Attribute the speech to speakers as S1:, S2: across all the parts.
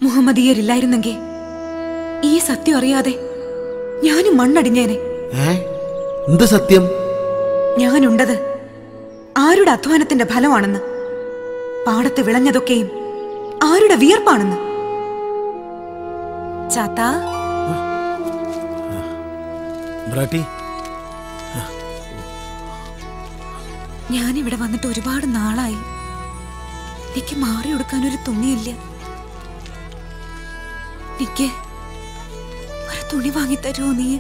S1: മുഹമ്മദീയരില്ലായിരുന്നെങ്കിൽ ഈ സത്യം അറിയാതെ ഞാനും മണ്ണടിഞ്ഞേനെ
S2: ഏ എന്ത് സത്യം
S1: ഞാനുണ്ടത് ആരുടെ അധ്വാനത്തിന്റെ ഫലമാണെന്ന് പാടത്ത് വിളഞ്ഞതൊക്കെയും ആരുടെ വിയർപ്പാണെന്ന് ചാത്താ
S2: ബ്രാട്ടി
S1: ഞാനിവിടെ വന്നിട്ട് ഒരുപാട് നാളായി എനിക്ക് മാറി കൊടുക്കാൻ ഒരു തുണിയില്ല എനിക്ക് ഒരു തുണി വാങ്ങിത്തരുമോ നീ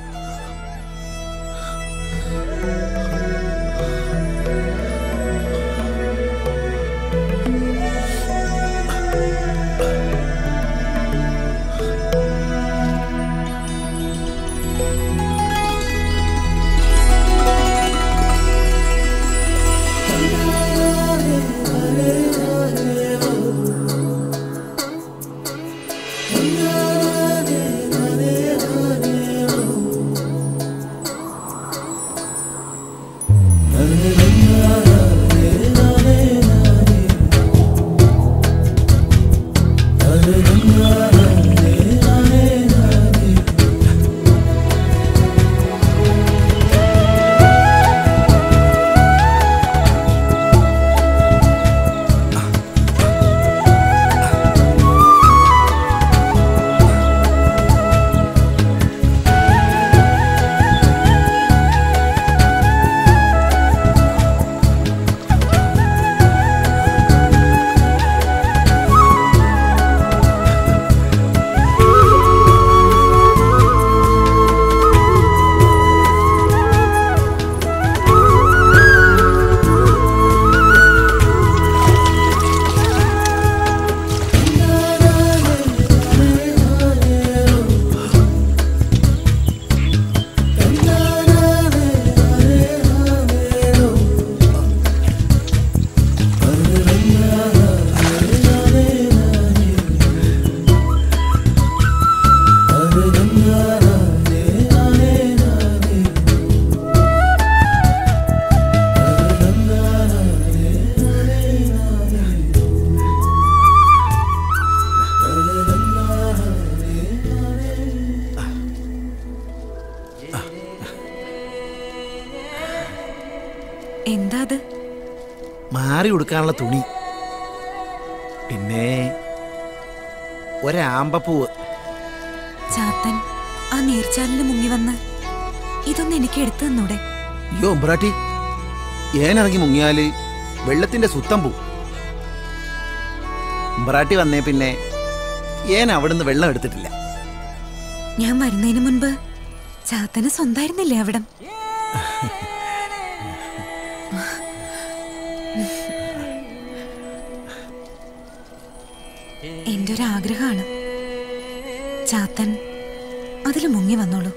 S1: എന്താ അത്
S2: മാറി കൊടുക്കാനുള്ള തുണി പിന്നെ ഒരാമ്പപ്പൂവ്
S1: ചാത്തൻ ആ നീർച്ചാലിന് മുങ്ങി വന്ന് ഇതൊന്ന് എനിക്ക് എടുത്തു തന്നൂടെ
S2: അയ്യോ ഉമ്പ്രാട്ടി ഏനിറങ്ങി മുങ്ങിയാല് വെള്ളത്തിന്റെ സുത്തം പോവും ഉമ്പ്രാട്ടി വന്നേ പിന്നെ ഏൻ അവിടുന്ന് വെള്ളം എടുത്തിട്ടില്ല
S1: ഞാൻ വരുന്നതിന് മുൻപ് ചാത്തന് സ്വന്തമായിരുന്നില്ലേ അവിടം എന്റെ ഒരു ആഗ്രഹമാണ് ചാത്തൻ അതിൽ മുങ്ങി വന്നോളൂ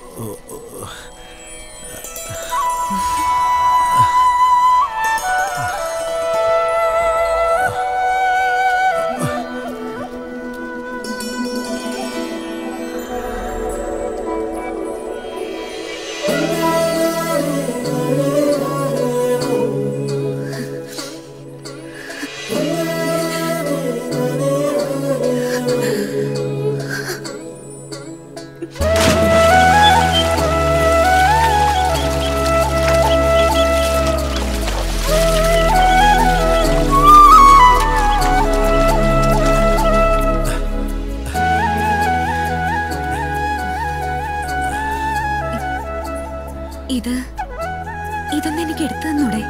S1: ഇത് ഇതൊന്ന് എനിക്ക് എടുത്തു തന്നൂടെ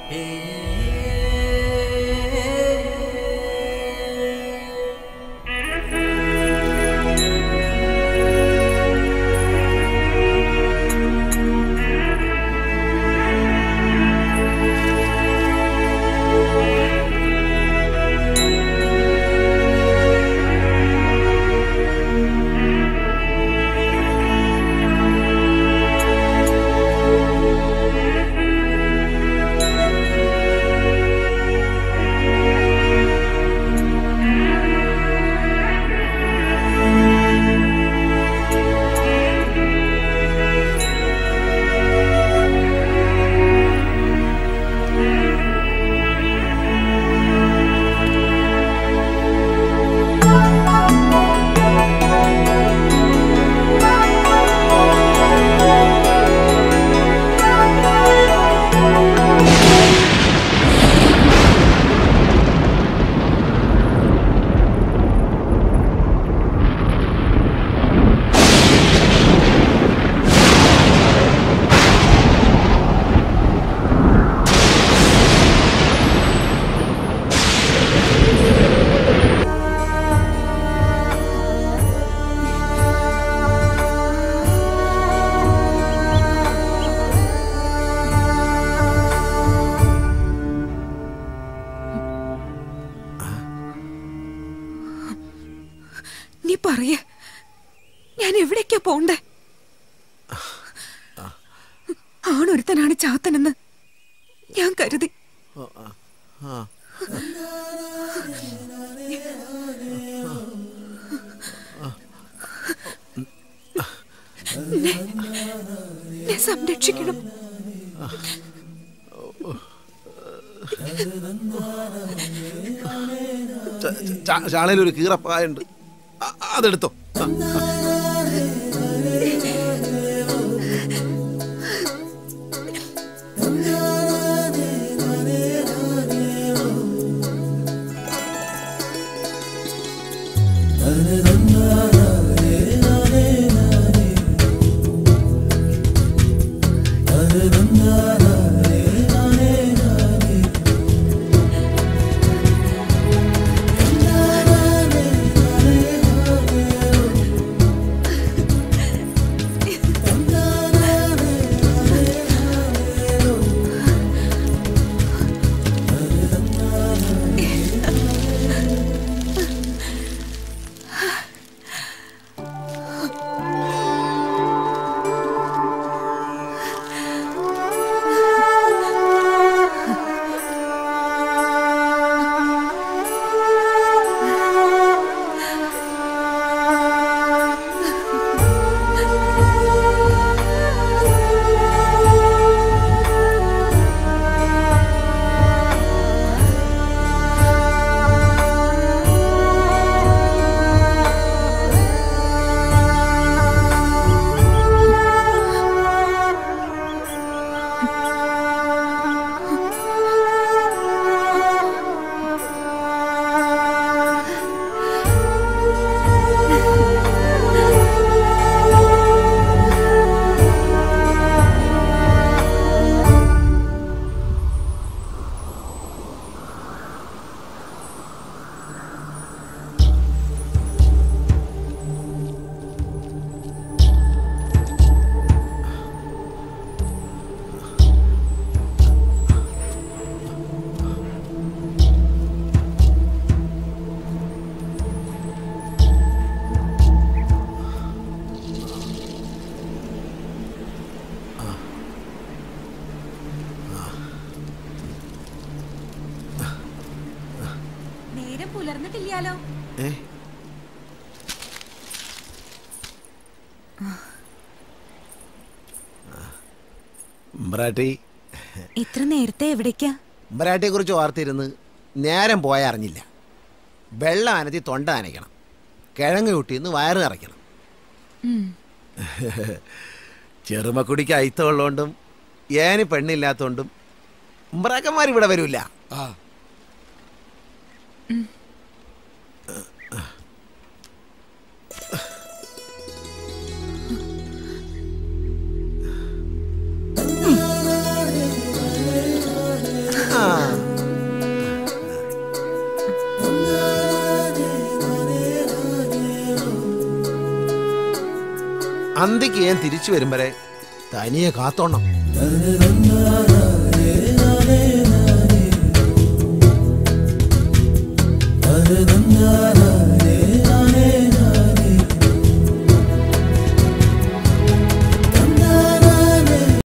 S1: നീ പറയ ഞാൻ എവിടേക്കാ പോണ്ടേ ആണൊരുത്തനാണ് ചാത്തനെന്ന് ഞാൻ കരുതി എന്നെ- എന്നെ സംരക്ഷിക്കണം
S2: ചാളയിൽ ഒരു കീറപ്പായുണ്ട് അ- അതെടുത്തോ ആ,
S1: നേരം പുലർന്നിട്ടില്ലാലോ
S2: ഏ ഉമ്പ്രാട്ടി
S1: ഇത്ര നേരത്തെ എവിടേക്കാ
S2: ഉമ്പ്രാട്ടിയെ കുറിച്ച് ഓർത്തിരുന്ന് നേരം പോയ അറിഞ്ഞില്ല വെള്ളം അനത്തി തൊണ്ട നനയ്ക്കണം കിഴങ്ങ് കുട്ടിന്ന് വയറ് നിറയ്ക്കണം
S1: ഉം.
S2: ചെറുമക്കുടിക്ക് അയിത്തമുള്ളതുകൊണ്ടും ഏന് പെണ്ണില്ലാത്തതുകൊണ്ടും ഉമ്പ്രാക്കന്മാർ ഇവിടെ വരൂല
S3: ആ
S2: അന്തിക്ക് ഞാൻ തിരിച്ചു വരും വരെ തനിയെ കാത്തോണം
S3: na